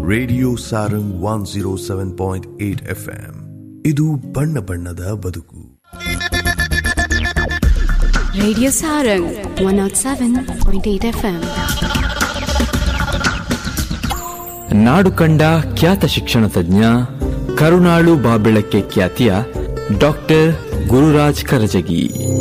Radio Sarang one zero seven point eight F M ಇದು ಬಣ್ಣ ಬಣ್ಣದ ಬದುಕು Radio Sarang 107.8 FM. ನಾಡು ಕಂಡ ಖ್ಯಾತ ಶಿಕ್ಷಣ ತಜ್ಞ ಕರುಣಾಳು ಬಾಬೆಳಕ್ಕೆ ಖ್ಯಾತಿಯ ಡಾಕ್ಟರ್ ಗುರುರಾಜ್ ಕರಜಗಿ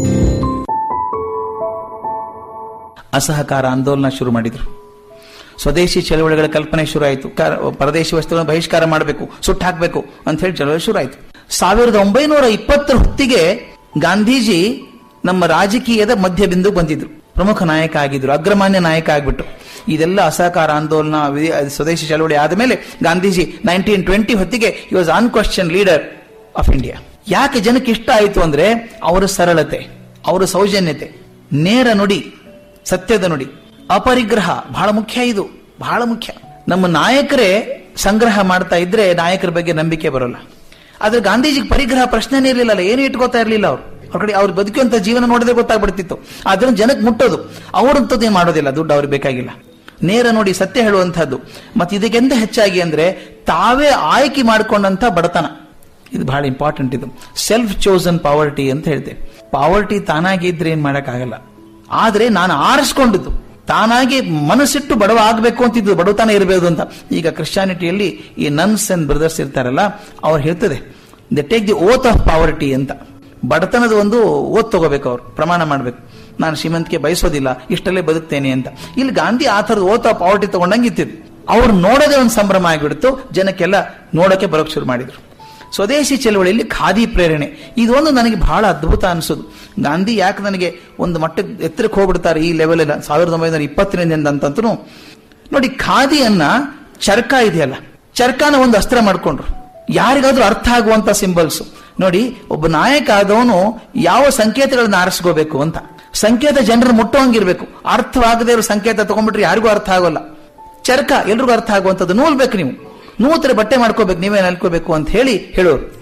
ಅಸಹಕಾರ ಆಂದೋಲನ ಶುರು ಮಾಡಿದ್ರು ಸ್ವದೇಶಿ ಚಳವಳಿಗಳ ಕಲ್ಪನೆ ಶುರು ಆಯಿತು ಪರದೇಶಿ ವಸ್ತುಗಳನ್ನು ಬಹಿಷ್ಕಾರ ಮಾಡಬೇಕು ಸುಟ್ಟು ಹಾಕಬೇಕು ಅಂತ ಹೇಳಿ ಚಳವಳಿ ಶುರು ಆಯಿತು ಸಾವಿರದ ಒಂಬೈನೂರ ಇಪ್ಪತ್ತರ ಹೊತ್ತಿಗೆ ಗಾಂಧೀಜಿ ನಮ್ಮ ರಾಜಕೀಯದ ಮಧ್ಯ ಬಿಂದು ಬಂದಿದ್ರು ಪ್ರಮುಖ ನಾಯಕ ಆಗಿದ್ರು ಅಗ್ರಮಾನ್ಯ ನಾಯಕ ಆಗ್ಬಿಟ್ಟು ಇದೆಲ್ಲ ಅಸಹಕಾರ ಆಂದೋಲನ ವಿ- ಸ್ವದೇಶಿ ಚಳವಳಿ ಆದ ಮೇಲೆ ಗಾಂಧೀಜಿ ನೈನ್ಟೀನ್ ಟ್ವೆಂಟಿ ಹೊತ್ತಿಗೆ ಈ was unquestioned leader of India ಯಾಕೆ ಜನಕ್ಕೆ ಇಷ್ಟ ಆಯಿತು ಅಂದ್ರೆ ಅವರ ಸರಳತೆ ಅವರ ಸೌಜನ್ಯತೆ ನೇರ ನುಡಿ ಸತ್ಯದ ನುಡಿ ಅಪರಿಗ್ರಹ ಬಹಳ ಮುಖ್ಯ ಇದು ಬಹಳ ಮುಖ್ಯ ನಮ್ಮ ನಾಯಕರೇ ಸಂಗ್ರಹ ಮಾಡ್ತಾ ಇದ್ರೆ ನಾಯಕರ ಬಗ್ಗೆ ನಂಬಿಕೆ ಬರೋಲ್ಲ ಆದ್ರೆ ಗಾಂಧೀಜಿಗೆ ಪರಿಗ್ರಹ ಪ್ರಶ್ನೆನೇ ಇರಲಿಲ್ಲ ಏನು ಇಟ್ಕೋತಾ ಇರಲಿಲ್ಲ ಅವ್ರು ಅವ್ರ ಕಡೆ ಅವ್ರು ಬದುಕುವಂತ ಜೀವನ ನೋಡಿದ್ರೆ ಗೊತ್ತಾಗ್ಬಿಡ್ತಿತ್ತು ಆದ್ರೆ ಜನಕ್ಕೆ ಮುಟ್ಟೋದು ಅವರಂತದ್ದು ಏನು ಮಾಡೋದಿಲ್ಲ ದುಡ್ಡು ಅವ್ರಿಗೆ ಬೇಕಾಗಿಲ್ಲ ನೇರ ನೋಡಿ ಸತ್ಯ ಹೇಳುವಂತಹದ್ದು ಮತ್ತೆ ಇದಕ್ಕೆಂತ ಹೆಚ್ಚಾಗಿ ಅಂದ್ರೆ ತಾವೇ ಆಯ್ಕೆ ಮಾಡಿಕೊಂಡಂತ ಬಡತನ ಇದು ಬಹಳ ಇಂಪಾರ್ಟೆಂಟ್ ಇದು ಸೆಲ್ಫ್ ಚೋಸನ್ ಪಾವರ್ಟಿ ಅಂತ ಹೇಳ್ತೇವೆ ಪಾವರ್ಟಿ ತಾನಾಗಿ ಇದ್ರೆ ಏನ್ ಮಾಡಕ್ಕಾಗಲ್ಲ ಆದ್ರೆ ನಾನು ಆರಿಸ್ಕೊಂಡಿದ್ದು ತಾನಾಗಿ ಮನಸ್ಸಿಟ್ಟು ಬಡವ ಆಗ್ಬೇಕು ಅಂತಿದ್ದು ಬಡವತನ ಇರಬೇಕು ಅಂತ ಈಗ ಕ್ರಿಶ್ಚಾನಿಟಿಯಲ್ಲಿ ಈ ನನ್ಸ್ ಅಂಡ್ ಬ್ರದರ್ಸ್ ಇರ್ತಾರಲ್ಲ ಅವ್ರು ಹೇಳ್ತದೆ they take the oath of poverty ಅಂತ ಬಡತನದ ಒಂದು ಓತ್ ತಗೋಬೇಕು ಅವ್ರು ಪ್ರಮಾಣ ಮಾಡ್ಬೇಕು ನಾನು ಶ್ರೀಮಂತಿಕೆ ಬಯಸೋದಿಲ್ಲ ಇಷ್ಟಲ್ಲೇ ಬದುಕ್ತೇನೆ ಅಂತ ಇಲ್ಲಿ ಗಾಂಧಿ ಆ ಥರದ ಓತ್ ಆಫ್ ಪಾವರ್ಟಿ ತಗೊಂಡಂಗೆ ಇತ್ತಿದ್ರು ಅವ್ರು ನೋಡೋದೇ ಒಂದು ಸಂಭ್ರಮ ಆಗಿಬಿಡ್ತು ಜನಕ್ಕೆಲ್ಲ ನೋಡಕ್ಕೆ ಬರೋಕ್ ಶುರು ಮಾಡಿದ್ರು ಸ್ವದೇಶಿ ಚಳವಳಿಯಲ್ಲಿ ಖಾದಿ ಪ್ರೇರಣೆ ಇದೊಂದು ನನಗೆ ಬಹಳ ಅದ್ಭುತ ಅನಿಸೋದು ಗಾಂಧಿ ಯಾಕೆ ನನಗೆ ಒಂದು ಮಟ್ಟಕ್ಕೆ ಎತ್ತರಕ್ಕೆ ಹೋಗ್ಬಿಡ್ತಾರೆ ಈ ಲೆವೆಲ್ ಸಾವಿರದ ಒಂಬೈನೂರ ಇಪ್ಪತ್ತರಿಂದ ಅಂತಂತೂ ನೋಡಿ ಖಾದಿಯನ್ನ ಚರ್ಕ ಇದೆಯಲ್ಲ ಚರ್ಕಾನ ಒಂದು ಅಸ್ತ್ರ ಮಾಡ್ಕೊಂಡ್ರು ಯಾರಿಗಾದ್ರೂ ಅರ್ಥ ಆಗುವಂತ ಸಿಂಬಲ್ಸ್ ನೋಡಿ ಒಬ್ಬ ನಾಯಕ ಆದವನು ಯಾವ ಸಂಕೇತಗಳನ್ನ ಆರಿಸ್ಕೋಬೇಕು ಅಂತ ಸಂಕೇತ ಜನರು ಮುಟ್ಟುವಂಗಿರ್ಬೇಕು ಅರ್ಥವಾಗದೇ ಇರೋ ಸಂಕೇತ ತಗೊಂಡ್ಬಿಟ್ರೆ ಯಾರಿಗೂ ಅರ್ಥ ಆಗೋಲ್ಲ ಚರ್ಕ ಎಲ್ರಿಗೂ ಅರ್ಥ ಆಗುವಂಥದ್ದು ನೂಲ್ ಬೇಕು ನೀವು ನೂತರ ಬಟ್ಟೆ ಮಾಡ್ಕೋಬೇಕು ನೀವೇ ನಲ್ಕೋಬೇಕು ಅಂತ ಹೇಳಿ ಹೇಳೋರು